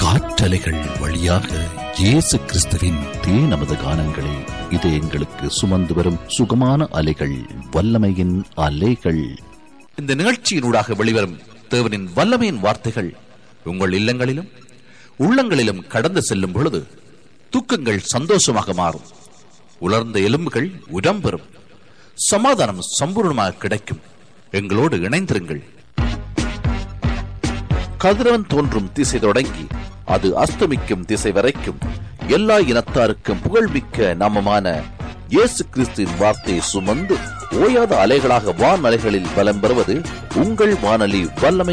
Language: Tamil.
காற்றலைகள் வழியாக இயேசு கிறிஸ்துவின் தே நமது கானங்களை இது எங்களுக்கு சுமந்து வரும் சுகமான அலைகள் வல்லமையின் அலைகள் இந்த நிகழ்ச்சியினூடாக வெளிவரும் தேவனின் வல்லமையின் வார்த்தைகள் உங்கள் இல்லங்களிலும் உள்ளங்களிலும் கடந்து செல்லும் பொழுது தூக்கங்கள் சந்தோஷமாக மாறும் உலர்ந்த எலும்புகள் உரம் பெறும் சமாதானம் சம்பூர்ணமாக கிடைக்கும் எங்களோடு இணைந்திருங்கள் கதிரவன் தோன்றும் திசை தொடங்கி அது அஸ்தமிக்கும் திசை வரைக்கும் எல்லா இனத்தாருக்கும் புகழ்மிக்க நாமமான இயேசு கிறிஸ்துவின் வார்த்தையை சுமந்து ஓயாத அலைகளாக வான் அலைகளில் பலம் பெறுவது உங்கள் வானொலி வல்லமை